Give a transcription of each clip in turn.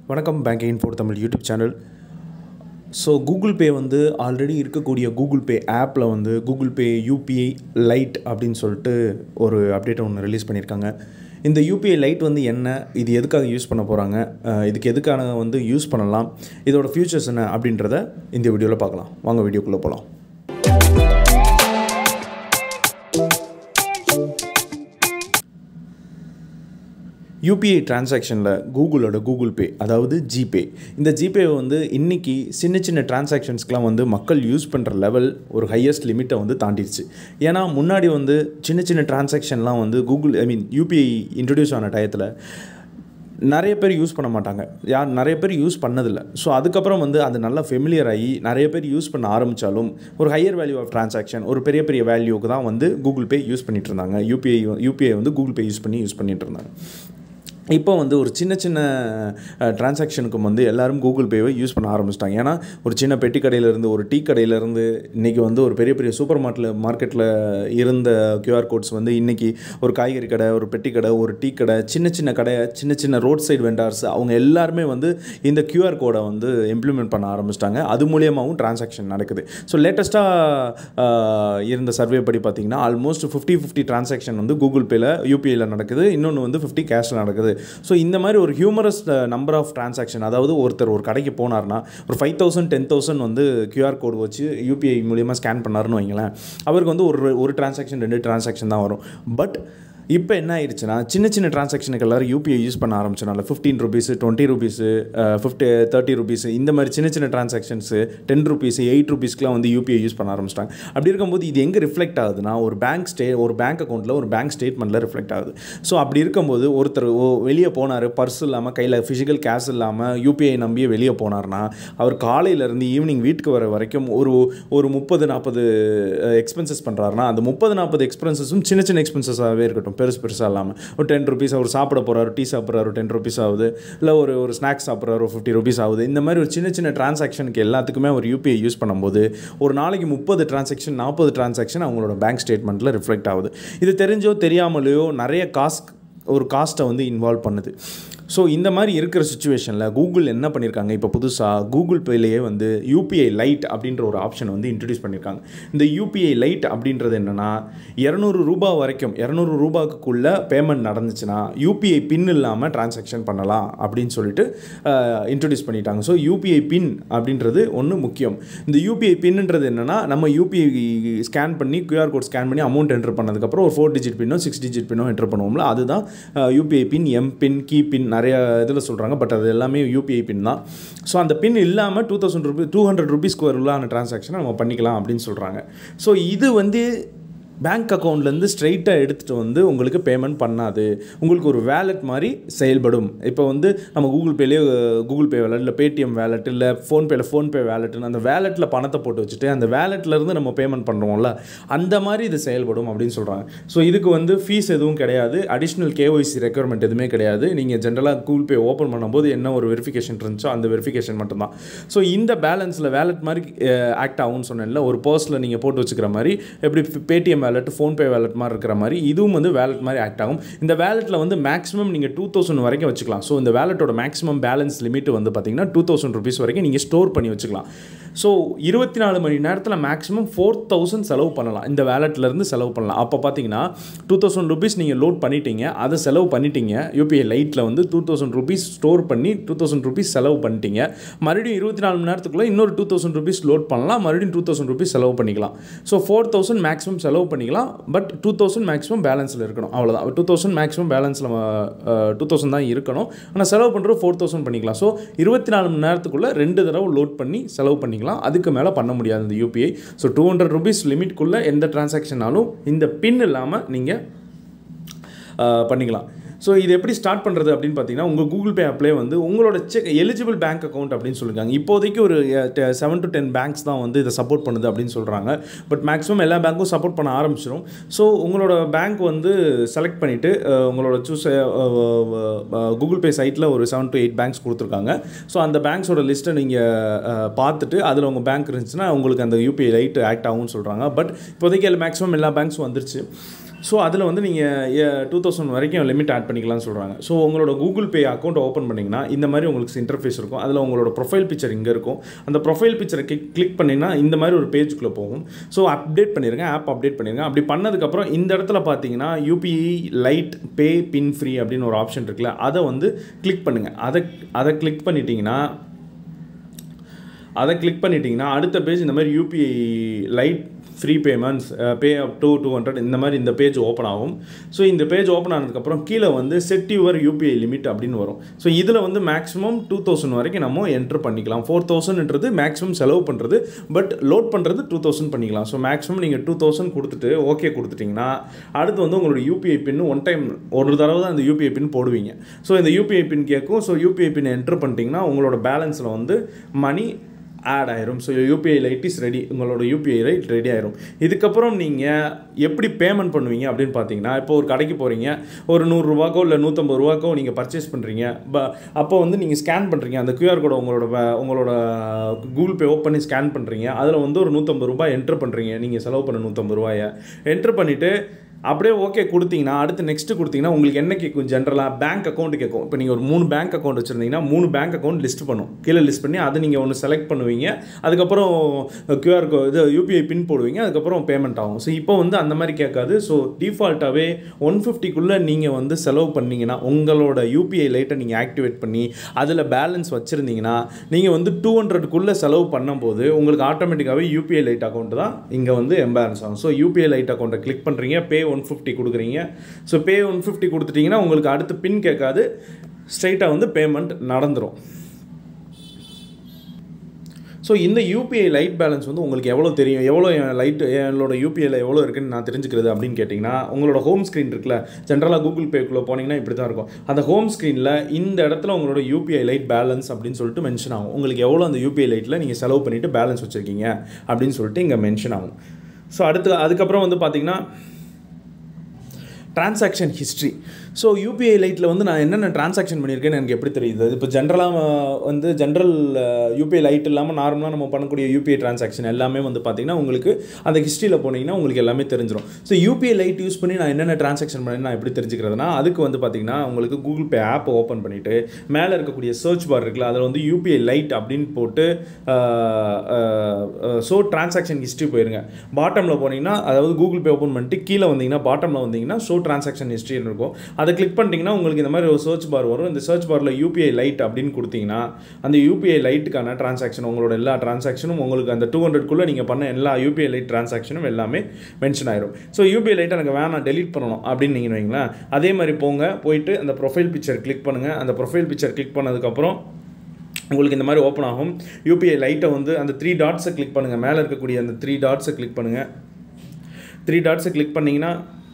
வணக்கம் banking info Tamil YouTube channel so Google Pay வந்து already இருக்கக்கூடிய கூகுள் பே ஆப்பில் வந்து கூகுள் பே யூபிஐ லைட் அப்படின்னு சொல்லிட்டு ஒரு அப்டேட் ஒன்று ரிலீஸ் பண்ணியிருக்காங்க இந்த யூபிஐ லைட் வந்து என்ன இது எதுக்காக யூஸ் பண்ண போகிறாங்க இதுக்கு எதுக்காக வந்து யூஸ் பண்ணலாம் இதோட ஃபியூச்சர்ஸ் என்ன அப்படின்றத இந்த வீடியோவில் பார்க்கலாம் வாங்க வீடியோக்குள்ளே போகலாம் யூபிஐ டிரான்சாக்ஷனில் கூகுளோட கூகுள் பே அதாவது ஜிபே இந்த ஜிபே வந்து இன்றைக்கி சின்ன சின்ன டிரான்சாக்ஷன்ஸ்க்கெலாம் வந்து மக்கள் யூஸ் பண்ணுற லெவல் ஒரு ஹையஸ்ட் லிமிட்டை வந்து தாண்டிடுச்சு ஏன்னா முன்னாடி வந்து சின்ன சின்ன டிரான்சாக்ஷன்லாம் வந்து Google I mean UPI introduce ஆன டயத்தில் நிறைய பேர் யூஸ் பண்ண மாட்டாங்க யார் நிறைய பேர் யூஸ் பண்ணதில்லை ஸோ அதுக்கப்புறம் வந்து அது நல்லா ஃபெமிலியர் ஆகி நிறைய பேர் யூஸ் பண்ண ஆரம்பித்தாலும் ஒரு ஹையர் வேல்யூ ஆஃப் ட்ரான்சாக்ஷன் ஒரு பெரிய பெரிய வேல்யூக்கு தான் வந்து கூகுள் பே யூஸ் பண்ணிகிட்டு இருந்தாங்க யூபிஐ யூபிஐ வந்து கூகுள் பே யூஸ் பண்ணி யூஸ் பண்ணிகிட்டு இருந்தாங்க இப்போ வந்து ஒரு சின்ன சின்ன டிரான்சாக்ஷனுக்கு வந்து எல்லோரும் கூகுள் பேவை யூஸ் பண்ண ஆரம்பிச்சிட்டாங்க ஏன்னா ஒரு சின்ன பெட்டி கடையிலேருந்து ஒரு டீ கடையிலேருந்து இன்றைக்கி வந்து ஒரு பெரிய பெரிய சூப்பர் மார்ட்டில் மார்க்கெட்டில் இருந்த கியூஆர் கோட்ஸ் வந்து இன்றைக்கி ஒரு காய்கறி கடை ஒரு பெட்டி கடை ஒரு டீ கடை சின்ன சின்ன கடை சின்ன சின்ன ரோட் சைடு வெண்டார்ஸ் அவங்க எல்லாருமே வந்து இந்த கியூஆர் கோடை வந்து இம்ப்ளிமெண்ட் பண்ண ஆரம்பிச்சிட்டாங்க அது மூலியமாகவும் டிரான்சாக்ஷன் நடக்குது ஸோ லேட்டஸ்ட்டாக இருந்த சர்வே படி பார்த்திங்கன்னா ஆல்மோஸ்ட் ஃபிஃப்டி ஃபிஃப்டி டிரான்சாக்ஷன் வந்து கூகுள் பேயில் யூபிஐயில் நடக்குது இன்னொன்று வந்து ஃபிஃப்டி கேஷில் நடக்குது ஸோ இந்த மாதிரி ஒரு ஹியூமரஸ் நம்பர் ஆஃப் டிரான்சாக்ஷன் அதாவது ஒருத்தர் ஒரு கடைக்கு போனார்னா ஒரு ஃபைவ் தௌசண்ட் டென் தௌசண்ட் வந்து கியூஆர் கோடு வச்சு யூபிஐ மூலியமாக ஸ்கேன் பண்ணாருன்னு வைங்களேன் அவருக்கு வந்து ஒரு ஒரு டிரான்சாக்ஷன் ரெண்டு டிரான்சாக்ஷன் தான் வரும் பட் இப்போ என்ன ஆயிடுச்சுன்னா சின்ன சின்ன டிரான்சாக்ஷனுக்கு எல்லோரும் யூபிஐ யூஸ் பண்ண ஆரம்பிச்சனால fifteen rupees twenty rupees fifty thirty rupees இந்த மாதிரி சின்ன சின்ன டிரான்சாக்ஷன்ஸு டென் ருபீஸ் எயிட் ருபீஸ்க்குலாம் வந்து யூபிஐ யூஸ் பண்ண ஆரம்பிச்சிட்டாங்க அப்படி இருக்கும்போது இது எங்கே ரிஃப்ளெக்ட் ஆகுதுன்னா ஒரு பேங்க் ஸ்டே ஒரு பேங்க் அக்கௌண்ட்டில் ஒரு பேங்க் ஸ்டேட்மெண்ட்டில் ரிஃப்ளெக்ட் ஆகுது ஸோ அப்படி இருக்கும்போது ஒருத்தர் வெளியே போனார் பர்ஸ் இல்லாமல் கையில் ஃபிசிக்கல் கேஷ் இல்லாமல் யூபிஐ நம்பியே வெளியே போனார்னா அவர் காலையிலேருந்து ஈவினிங் வீட்டுக்கு வர வரைக்கும் ஒரு ஒரு முப்பது நாற்பது எக்ஸ்பென்சஸ் பண்ணுறாருனா அந்த முப்பது நாற்பது எக்ஸ்பென்சஸும் சின்ன சின்ன எக்ஸ்பென்சஸாகவே இருக்கட்டும் பெருசு பெருசாக இல்லாமல் ஒரு டென் ருபீஸ் அவர் சாப்பிட போகிறாரு டீ சாப்பிட்றாரு டென் ருபீஸ் ஆகுது இல்லை ஒரு ஒரு ஸ்நாக்ஸ் சாப்பிட்றாரு ஒரு ஃபிஃப்டி ருபீஸ் ஆகுது இந்த மாதிரி ஒரு சின்ன சின்ன டிரான்சாக்ஷனுக்கு எல்லாத்துக்குமே ஒரு யூபிஐ யூஸ் பண்ணும்போது ஒரு நாளைக்கு முப்பது டிரான்சாக்ஷன் நாற்பது டிரான்சாக்ஷன் அவங்களோட பேங்க் ஸ்டேட்மெண்ட்டில் ரிஃப்ளெக்ட் ஆகுது இது தெரிஞ்சோ தெரியாமலையோ நிறைய காஸ்ட் ஒரு காஸ்ட்டை வந்து இன்வால்வ் பண்ணுது ஸோ இந்த மாதிரி இருக்கிற சுச்சுவேஷனில் கூகுள் என்ன பண்ணியிருக்காங்க இப்போ புதுசாக கூகுள் பேலேயே வந்து யூபிஐ லைட் அப்படின்ற ஒரு ஆப்ஷன் வந்து இன்ட்ரடியூஸ் பண்ணியிருக்காங்க இந்த யூபிஐ லைட் அப்படின்றது என்னென்னா இரநூறு ரூபா வரைக்கும் இரநூறு ரூபாய்க்குள்ளே பேமெண்ட் நடந்துச்சுன்னா யூபிஐ பின் இல்லாமல் டிரான்சாக்ஷன் பண்ணலாம் அப்படின்னு சொல்லிட்டு இன்ட்ரடியூஸ் பண்ணிட்டாங்க ஸோ யூபிஐ பின் அப்படின்றது ஒன்று முக்கியம் இந்த யூபிஐ பின்ன்றது என்னென்னா நம்ம யூபிஐ ஸ்கேன் பண்ணி கியூஆர் கோட் ஸ்கேன் பண்ணி அமௌண்ட் என்ட்ரு பண்ணதுக்கப்புறம் ஒரு ஃபோர் டிஜிட் பின்னோ சிக்ஸ் டிஜிட் பின்னோ என்ட்ரு பண்ணுவோம்ல அதுதான் UPI PIN M PIN key PIN நிறைய இதில் சொல்கிறாங்க பட் அது எல்லாமே யூபிஐ பின் தான் ஸோ அந்த பின் இல்லாமல் two thousand rupees two hundred ருபீஸ்க்கு வரலான டிரான்சாக்ஷனை நம்ம பண்ணிக்கலாம் அப்படின்னு சொல்கிறாங்க ஸோ இது வந்து பேங்க் அக்கௌண்ட்லேருந்து ஸ்ட்ரைட்டாக எடுத்துகிட்டு வந்து உங்களுக்கு பேமெண்ட் பண்ணாது உங்களுக்கு ஒரு வேலெட் மாதிரி செயல்படும் இப்போ வந்து நம்ம கூகுள் பேலேயே கூகுள் பே வேலட் இல்லை பேடிஎம் வேலெட் இல்லை ஃபோன்பேயில் ஃபோன்பே வேலெட்டுன்னு அந்த வேலெட்டில் பணத்தை போட்டு வச்சுட்டு அந்த வேலெட்லேருந்து நம்ம பேமெண்ட் பண்ணுறோம்ல அந்த மாதிரி இது செயல்படும் அப்படின்னு சொல்கிறாங்க ஸோ இதுக்கு வந்து ஃபீஸ் எதுவும் கிடையாது அடிஷ்னல் கேஒய்சி ரெக்குவயர்மெண்ட் எதுவுமே கிடையாது நீங்கள் ஜென்ரலாக கூகுள் பே ஓப்பன் பண்ணும்போது என்ன ஒரு வெரிஃபிகேஷன் இருந்துச்சோ அந்த வெரிஃபிகேஷன் மட்டும்தான் ஸோ இந்த பேலன்ஸில் வேலெட் மாதிரி ஆக்ட் ஆகும்னு சொன்னேன்ல ஒரு பர்ஸில் நீங்கள் போட்டு வச்சுக்கிற மாதிரி எப்படி பேடிஎம் வேலெட் ஃபோன்பே வேலெட் மாதிரி இருக்கிற மாதிரி இதுவும் வந்து வேலெட் மாதிரி ஆக்ட் ஆகும் இந்த வேலெட்டில் வந்து மேக்ஸிமம் நீங்கள் டூ தௌசண்ட் வரைக்கும் வச்சுக்கலாம் ஸோ இந்த வேலெட்டோட மேக்ஸிமம் பேலன்ஸ் லிமிட் வந்து பார்த்தீங்கன்னா டூ தௌசண்ட் ருபீஸ் வரைக்கும் நீங்கள் ஸ்டோர் பண்ணி வச்சுக்கலாம் ஸோ இருபத்தி நாலு மணி நேரத்தில் மேக்ஸிமம் ஃபோர் தௌசண்ட் செலவு பண்ணலாம் இந்த வேலெட்லேருந்து செலவு பண்ணலாம் அப்போ பார்த்தீங்கன்னா டூ தௌசண்ட் ருபீஸ் நீங்கள் லோட் பண்ணிட்டீங்க அதை செலவு பண்ணிட்டீங்க யூபிஐ லைட்டில் வந்து டூ தௌசண்ட் ருபீஸ் ஸ்டோர் பண்ணி டூ தௌசண்ட் ருபீஸ் செலவு பண்ணிட்டீங்க மறுபடியும் இருபத்தி நாலு மணி நேரத்துக்குள்ளே இன்னொரு டூ தௌசண்ட் ருபீஸ் லோட் பண்ணலாம் மறுபடியும் டூ தௌசண்ட் ருபீஸ் செலவு பண்ணிக்கலாம் ஸோ ஃபோர் தௌசண்ட் மேக்ஸிமம் செலவு பண்ணிக்கலாம் பட் டூ தௌசண்ட் மேக்ஸிமம் பேலன்ஸில் இருக்கணும் அவ்வளோதான் டூ தௌசண்ட் மேக்ஸிமம் பேலன்ஸில் டூ தௌசண்ட் தான் இருக்கணும் ஆனால் செலவு பண்ணுறது ஃபோர் தௌசண்ட் பண்ணிக்கலாம் ஸோ இருபத்தி நாலு மணி நேரத்துக்குள்ளே ரெண்டு தடவை லோட் பண்ணி செலவு பண்ணிக்கலாம் அதுக்கு மேலே பண்ண முடியாது இந்த UPI so two hundred rupees லிமிட்குள்ளே எந்த டிரான்சாக்ஷனாலும் இந்த பின் இல்லாமல் நீங்கள் பண்ணிக்கலாம் ஸோ இது எப்படி ஸ்டார்ட் பண்ணுறது அப்படின்னு பார்த்தீங்கன்னா உங்கள் கூகுள் பே ஆப்லேயே வந்து உங்களோட செக் எலிஜிபிள் பேங்க் அக்கௌண்ட் அப்படின்னு சொல்லியிருக்காங்க இப்போதைக்கு ஒரு செவன் டு டென் பேங்க்ஸ் தான் வந்து இதை சப்போர்ட் பண்ணுது அப்படின்னு சொல்கிறாங்க பட் மேக்ஸிமம் எல்லா பேங்க்கும் சப்போர்ட் பண்ண ஆரம்பிச்சிடும் ஸோ உங்களோட பேங்க் வந்து செலக்ட் பண்ணிவிட்டு உங்களோட சூஸ் கூகுள் பே சைட்டில் ஒரு செவன் டு எயிட் பேங்க்ஸ் கொடுத்துருக்காங்க ஸோ அந்த பேங்க்ஸோட லிஸ்ட்டை நீங்கள் பார்த்துட்டு அதில் உங்கள் பேங்க் இருந்துச்சுன்னா உங்களுக்கு அந்த யூபிஐ லைட் ஆக்ட் ஆகும்னு சொல்கிறாங்க பட் இப்போதைக்கு மேக்ஸிமம் எல்லா பேங்க்ஸும் வந்துருச்சு ஸோ அதில் வந்து நீங்கள் டூ தௌசண்ட் வரைக்கும் லிமிட் ஆட் பண்ணிக்கலாம்னு சொல்கிறாங்க ஸோ உங்களோட கூகுள் பே அக்கௌண்ட் ஓப்பன் பண்ணிங்கன்னா இந்த மாதிரி உங்களுக்கு இன்டர்ஃபேஸ் இருக்கும் அதில் உங்களோட ப்ரொஃபைல் பிக்சர் இங்கே இருக்கும் அந்த ப்ரொஃபைல் பிக்சரை கிளிக் கிளிக் பண்ணிங்கன்னா இந்த மாதிரி ஒரு பேஜுக்குள்ளே போகும் ஸோ அப்டேட் பண்ணிடுங்க ஆப் அப்டேட் பண்ணிடுங்க அப்படி பண்ணதுக்கப்புறம் இந்த இடத்துல பார்த்தீங்கன்னா UPI lite pay PIN free அப்படின்னு ஒரு ஆப்ஷன் இருக்குல்ல அதை வந்து கிளிக் பண்ணுங்கள் அதை அதை கிளிக் பண்ணிட்டீங்கன்னா அதை கிளிக் பண்ணிட்டீங்கன்னா அடுத்த பேஜ் இந்த மாதிரி UPI lite free payments pay up to two hundred இந்த மாதிரி இந்த பேஜ் ஓப்பன் ஆகும் ஸோ இந்த பேஜ் ஓப்பன் ஆனதுக்கப்புறம் கீழே வந்து செட் யுவர் யூபிஐ லிமிட் அப்படின்னு வரும் ஸோ இதில் வந்து மேக்ஸிமம் டூ தௌசண்ட் வரைக்கும் நம்ம என்ட்ரு பண்ணிக்கலாம் ஃபோர் தௌசண்ட்ன்றது மேக்ஸிமம் செலவு பண்ணுறது பட் லோட் பண்ணுறது டூ தௌசண்ட் பண்ணிக்கலாம் ஸோ மேக்ஸிமம் நீங்கள் டூ தௌசண்ட் கொடுத்துட்டு ஓகே கொடுத்துட்டிங்கன்னா அடுத்து வந்து உங்களோட யூபிஐ பின் ஒன் டைம் ஒரு தடவை தான் அந்த யூபிஐ பின் போடுவீங்க ஸோ இந்த யூபிஐ பின் கேட்கும் ஸோ யூபிஐ பின் என்ட்ரு பண்ணிட்டீங்கன்னா உங்களோட பேலன்ஸில் வந்து மணி ஆட் ஆயிரும் so UPI lite is ready உங்களோட யூபிஐ ரைட் ரெடி ஆயிரும் இதுக்கப்புறம் நீங்கள் எப்படி பேமெண்ட் பண்ணுவீங்க அப்படின்னு பார்த்தீங்கன்னா இப்போ ஒரு கடைக்கு போகிறீங்க ஒரு நூறுரூவாக்கோ இல்லை நூற்றம்பது ரூபாக்கோ நீங்கள் பர்ச்சேஸ் பண்ணுறீங்க ப அப்போ வந்து நீங்கள் ஸ்கேன் பண்ணுறீங்க அந்த கியூஆர் கோடை உங்களோட வ- உங்களோட கூகுள் பே ஓப்பன் பண்ணி ஸ்கேன் பண்ணுறீங்க அதில் வந்து ஒரு நூற்றம்பது ரூபாய் என்ட்ரு பண்ணுறீங்க நீங்கள் செலவு பண்ண நூற்றம்பது ரூபாயை என்ட்ரு பண்ணிவிட்டு அப்படியே ஓகே கொடுத்தீங்கன்னா அடுத்து நெக்ஸ்ட்டு கொடுத்தீங்கன்னா உங்களுக்கு என்ன கேட்கும் ஜென்ரலாக பேங்க் அக்கௌண்ட் கேட்கும் இப்போ நீங்கள் ஒரு மூணு பேங்க் அக்கௌண்ட் வச்சுருந்தீங்கன்னா மூணு பேங்க் அக்கௌண்ட் லிஸ்ட் பண்ணும் கீழே லிஸ்ட் பண்ணி அதை நீங்கள் ஒன்று செலக்ட் பண்ணுவீங்க அதுக்கப்புறம் கியூஆர் கோ இது யூபிஐ பின் போடுவீங்க அதுக்கப்புறம் பேமெண்ட் ஆகும் ஸோ இப்போ வந்து அந்த மாதிரி கேட்காது ஸோ டிஃபால்ட்டாகவே ஒன் ஃபிஃப்டிக்குள்ளே நீங்கள் வந்து செலவு பண்ணீங்கன்னா உங்களோட யூபிஐ லைட்டை நீங்கள் ஆக்டிவேட் பண்ணி அதில் பேலன்ஸ் வச்சுருந்தீங்கன்னா நீங்கள் வந்து டூ ஹண்ட்ரட்குள்ளே செலவு பண்ணும்போது உங்களுக்கு ஆட்டோமேட்டிக்காகவே யூபிஐ லைட் அக்கௌண்ட் தான் இங்கே வந்து எம்பேலன்ஸ் ஆகும் ஸோ யூபிஐ லைட் அக்கௌண்ட்டை கிளிக் பண்ணுறீங்க பே ஒன் ஃபிஃப்டி கொடுக்குறீங்க ஸோ பே ஒன் ஃபிஃப்டி கொடுத்துட்டிங்கன்னா உங்களுக்கு அடுத்து பின் கேட்காது ஸ்ட்ரைட்டாக வந்து பேமெண்ட் நடந்துரும் ஸோ இந்த யூபிஐ லைட் பேலன்ஸ் வந்து உங்களுக்கு எவ்வளோ தெரியும் எவ்வளோ என் லைட் என்னோட யூபிஐயில் எவ்வளோ இருக்குன்னு நான் தெரிஞ்சுக்கிறது அப்படின்னு கேட்டிங்கன்னா உங்களோட ஹோம் ஸ்க்ரீன் இருக்குல்ல ஜென்ரலாக கூகுள் பேக்குள்ளே போனீங்கன்னா இப்படி தான் இருக்கும் அந்த ஹோம் ஸ்க்ரீனில் இந்த இடத்துல உங்களோட யூபிஐ லைட் பேலன்ஸ் அப்படின்னு சொல்லிட்டு மென்ஷன் ஆகும் உங்களுக்கு எவ்வளோ அந்த யூபிஐ லைட்டில் நீங்கள் செலவு பண்ணிவிட்டு பேலன்ஸ் வச்சுருக்கீங்க அப்படின்னு சொல்லிட்டு இங்கே மென்ஷன் ஆகும் ஸோ அடுத்து அதுக்கப்புறம் வந்து பார்த்தீங்கன்னா டிரான்சாக்ஷன் ஹிஸ்ட்ரி ஸோ யூபிஐ லைட்டில் வந்து நான் என்னென்ன டிரான்சாக்ஷன் பண்ணியிருக்கேன்னு எனக்கு எப்படி தெரியுது இப்போ ஜென்ரலாக வந்து ஜென்ரல் யூபிஐ லைட் இல்லாமல் நார்மலாக நம்ம பண்ணக்கூடிய யூபிஐ டிரான்சாக்ஷன் எல்லாமே வந்து பார்த்தீங்கன்னா உங்களுக்கு அந்த ஹிஸ்ட்ரியில் போனீங்கன்னா உங்களுக்கு எல்லாமே தெரிஞ்சிடும் ஸோ யூபிஐ லைட் யூஸ் பண்ணி நான் என்னென்ன டிரான்சாக்ஷன் பண்ணி நான் எப்படி தெரிஞ்சுக்கிறதுனா அதுக்கு வந்து பார்த்தீங்கன்னா உங்களுக்கு கூகுள் பே ஆப் ஓப்பன் பண்ணிவிட்டு மேலே இருக்கக்கூடிய சர்ச் பார் இருக்குல்ல அதில் வந்து யூபிஐ லைட் அப்படின்னு போட்டு ஸோ டிரான்சாக்ஷன் ஹிஸ்ட்ரி போயிருங்க பாட்டமில் போனீங்கன்னா அதாவது கூகுள் பே ஓப்பன் பண்ணிட்டு கீழே வந்தீங்கன்னா பாட்டமில் வந்தீங்கன்னா ஷோ டிரான்சாக்ஷன் ஹிஸ்ட்ரின்னு இருக்கும் அதை கிளிக் பண்ணிட்டீங்கன்னா உங்களுக்கு இந்த மாதிரி ஒரு சர்ச் பார் வரும் இந்த சர்ச் பாரில் யூபிஐ லைட் அப்படின்னு கொடுத்தீங்கன்னா அந்த யூபிஐ லைட்டுக்கான டிரான்சாக்ஷன் உங்களோட எல்லா டிரான்சாக்ஷனும் உங்களுக்கு அந்த டூ ஹண்ட்ரட்குள்ளே நீங்கள் பண்ண எல்லா யூபிஐ லைட் டிரான்சாக்ஷனும் எல்லாமே மென்ஷன் ஆயிரும் ஸோ யூபிஐ லைட் எனக்கு வேணாம் டெலீட் பண்ணணும் அப்படின்னு நீங்கள் வைங்களேன் அதே மாதிரி போங்க போயிட்டு அந்த ப்ரொஃபைல் பிக்சர் கிளிக் பண்ணுங்கள் அந்த ப்ரொஃபைல் பிக்சர் கிளிக் பண்ணதுக்கப்புறம் உங்களுக்கு இந்த மாதிரி ஓப்பன் ஆகும் யூபிஐ லைட்டை வந்து அந்த த்ரீ டாட்ஸை கிளிக் பண்ணுங்கள் மேலே இருக்கக்கூடிய அந்த த்ரீ டாட்ஸை கிளிக் பண்ணுங்கள் த்ரீ டாட்ஸை கிளிக் பண்ணிங்கன்னா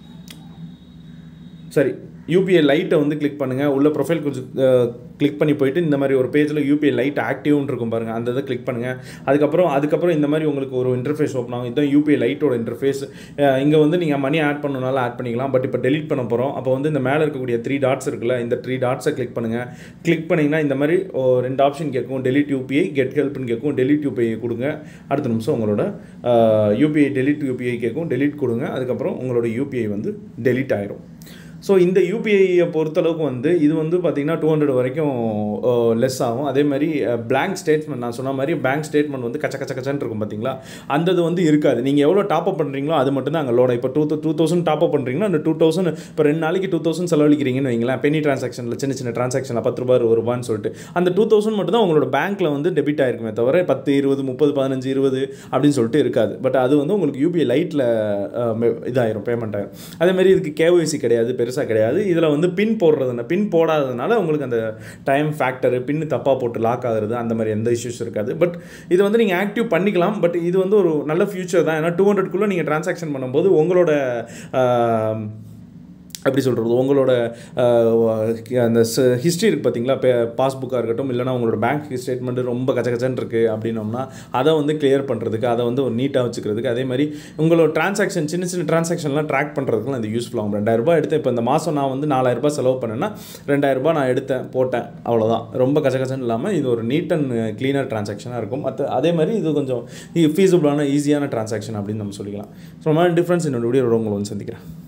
சரி யூபிஐ லைட்டை வந்து கிளிக் பண்ணுங்கள் உள்ள ப்ரொஃபைல் கொஞ்சம் கிளிக் பண்ணி போயிட்டு இந்த மாதிரி ஒரு பேஜில் யூபிஐ லைட் ஆக்டிவ்னு இருக்கும் பாருங்கள் அந்த இதை கிளிக் பண்ணுங்கள் அதுக்கப்புறம் அதுக்கப்புறம் இந்த மாதிரி உங்களுக்கு ஒரு இன்டர்ஃபேஸ் ஓப்பன் ஆகும் இதுதான் யூபிஐ லைட்டோட இன்டர்ஃபேஸ் இங்கே வந்து நீங்கள் மணி ஆட் பண்ணனால ஆட் பண்ணிக்கலாம் பட் இப்போ டெலிட் பண்ண போகிறோம் அப்போ வந்து இந்த மேலே இருக்கக்கூடிய த்ரீ டாட்ஸ் இருக்குல்ல இந்த த்ரீ டாட்ஸை கிளிக் பண்ணுங்கள் கிளிக் பண்ணிங்கன்னா இந்த மாதிரி ஓ, ரெண்டு ஆப்ஷன் கேட்கும் டெலிட் யூபிஐ கெட் ஹெல்ப்னு கேட்கும் டெலிட் யூபிஐ கொடுங்க அடுத்த நிமிஷம் உங்களோட யூபிஐ டெலிட் யூபிஐ கேட்கும் டெலிட் கொடுங்க அதுக்கப்புறம் உங்களோட யூபிஐ வந்து டெலிட் ஆயிரும் ஸோ இந்த யூபிஐயை பொறுத்தளவுக்கு வந்து இது வந்து பார்த்திங்கன்னா டூ ஹண்ட்ரட் வரைக்கும் லெஸ் ஆகும் அதே மாதிரி பேங்க் ஸ்டேட்மெண்ட் நான் சொன்ன மாதிரி பேங்க் ஸ்டேட்மெண்ட் வந்து கச்ச கச்ச கச்சன்னு இருக்கும் பார்த்தீங்களா அந்த இது வந்து இருக்காது நீங்கள் எவ்வளோ டாப் அப் பண்ணுறீங்களோ அது மட்டும் தான் அங்கே லோட இப்போ two two thousand top up பண்ணுறீங்கன்னா அந்த டூ தௌசண்ட் இப்போ ரெண்டு நாளைக்கு டூ தௌசண்ட் செலவழிக்கிறீங்கன்னு வைங்களேன் பெனி டிரான்சாக்ஷனில் சின்ன சின்ன டிரான்சாக்ஷனில் பத்து ரூபாய் ஒரு ரூபான்னு சொல்லிட்டு அந்த டூ தௌசண்ட் மட்டும் தான் உங்களோட பேங்க்கில் வந்து டெபிட் ஆயிருக்குமே தவிர பத்து இருபது முப்பது பதினஞ்சு இருபது அப்படின்னு சொல்லிட்டு இருக்காது பட் அது வந்து உங்களுக்கு யூபிஐ லைட்டில் இதாயிரும் பேமெண்ட் ஆயிரும் அதே மாதிரி இதுக்கு கேஒய்சி கிடையாது பெருசாக கிடையாது இதில் வந்து பின் போடுறதுனா பின் போடாததுனால உங்களுக்கு அந்த டைம் ஃபேக்டர் பின் தப்பாக போட்டு லாக் ஆகுறது அந்த மாதிரி எந்த இஷ்யூஸ் இருக்காது பட் இது வந்து நீங்கள் ஆக்டிவ் பண்ணிக்கலாம் பட் இது வந்து ஒரு நல்ல ஃபியூச்சர் தான் ஏன்னா டூ ஹண்ட்ரட்குள்ளே நீங்கள் டிரான்சாக்ஷன் பண்ணும்போது உங்களோட ஆஹ், எப்படி சொல்கிறது உங்களோட ஆஹ், அந்த ஹிஸ்ட்ரி இருக்குது பார்த்தீங்களா இப்போ பாஸ்புக்காக இருக்கட்டும் இல்லைனா உங்களோட பேங்க் ஸ்டேட்மெண்ட்டு ரொம்ப கச்ச கச்சன்னு இருக்குது அப்படின்னோம்னா அதை வந்து கிளியர் பண்ணுறதுக்கு அதை வந்து ஒரு நீட்டாக வச்சுக்கிறதுக்கு அதே மாதிரி உங்களோட டிரான்சாக்ஷன் சின்ன சின்ன டிரான்சாக்ஷன்லாம் ட்ராக் பண்ணுறதுக்குலாம் இது யூஸ்ஃபுல் ஆகும் ரெண்டாயிரரூபா எடுத்தேன் இப்போ இந்த மாதம் நான் வந்து நாலாயிரரூபா செலவு பண்ணேன்னா ரெண்டாயிரரூபா நான் எடுத்தேன் போட்டேன் அவ்வளோதான் ரொம்ப கச்ச கச்சன்னு இல்லாமல் இது ஒரு நீட் அண்ட் க்ளீனர் டிரான்சாக்ஷனாக இருக்கும் மற்ற அதே மாதிரி இது கொஞ்சம் ஃபீஸபிளான ஈஸியான டிரான்சாக்ஷன் அப்படின்னு நம்ம சொல்லிக்கலாம் ஸோ மாதிரி டிஃப்ரென்ஸ் என்னோட வீடியோ உங்களை வந்து சந்திக்கிறேன்